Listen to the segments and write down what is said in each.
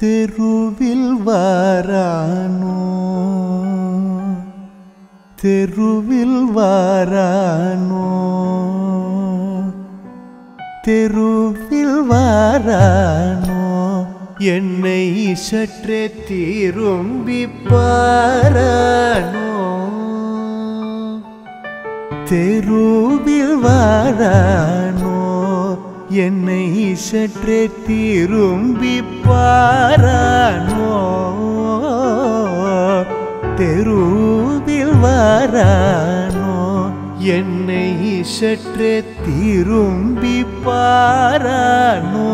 தெருவில் வாரானோ தெருவில் வாரானோ தெருவில் வாரானோ என்னை சற்றே திரும்பி பாரானோ தெருவில் வாரானோ என்னை சற்றே திரும்பி பாரானோ தெருவில் வாரானோ என்னை சற்றே திரும்பி பாரானோ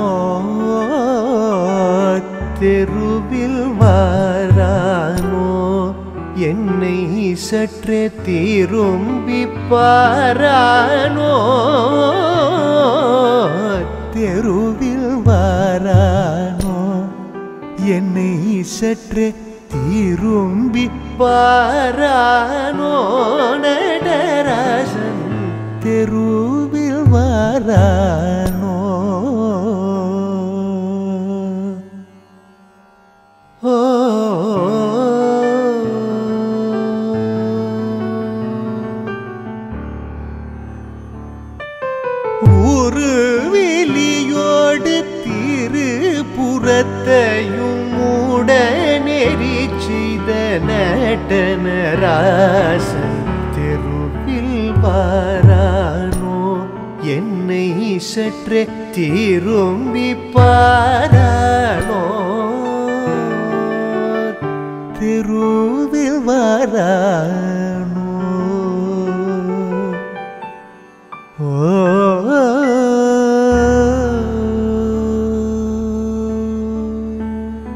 தெருவில் வாரானோ என்னை சற்றே திரும்பி பாரானோ தெருவில் வாரானோ என்னை சற்றே திரும்பி பாரானோ நடராசன் தெருவில் வாரானோ ஓ ஒரு வெளியோடு திருப்புறத்தையும் உடனெறி செய்த நட்டனராசன் தெருவில் வாரானோ என்னை சற்றே திரும்பி பாரானோ தெருவில் வாரானோ ஓ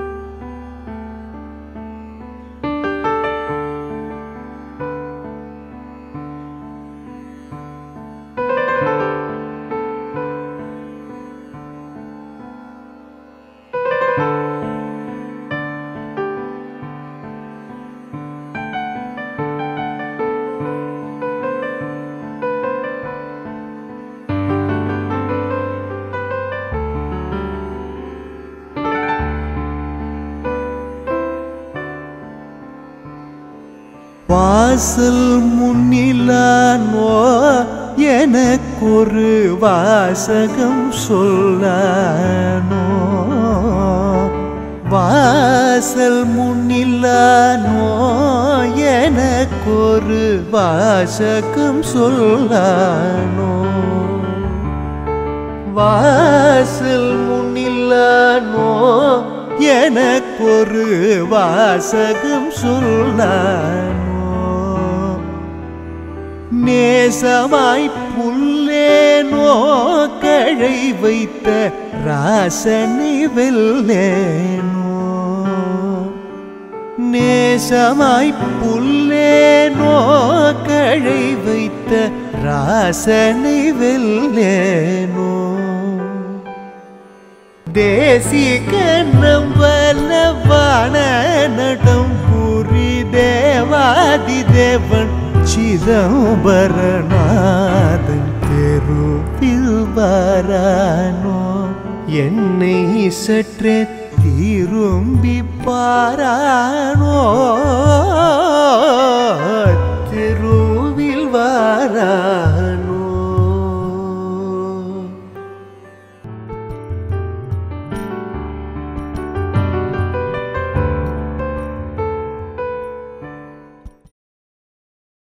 வாசல் முன்னிலானோ எனக்கொரு வாசகம் சொல்லானோ வாசல் முன்னிலானோ எனக்கொரு வாசகம் சொல்லானோ வாசல் முன்னில்லானோ எனக்கொரு வாசகம் சொல்லானோ நேசமாய் புல்லேனோ கழை வைத்த ராசனை வெல்லேனோ நேசமாய் புல்லேனோ கழை வைத்த ராசனை வெல்லேனோ தேசிக நம்பலவான நடம் புரி தேவாதி தேவன் சிதம்பரநாதன் தெருவில் வாரானோ என்னை சற்றே திரும்பி பாரானோ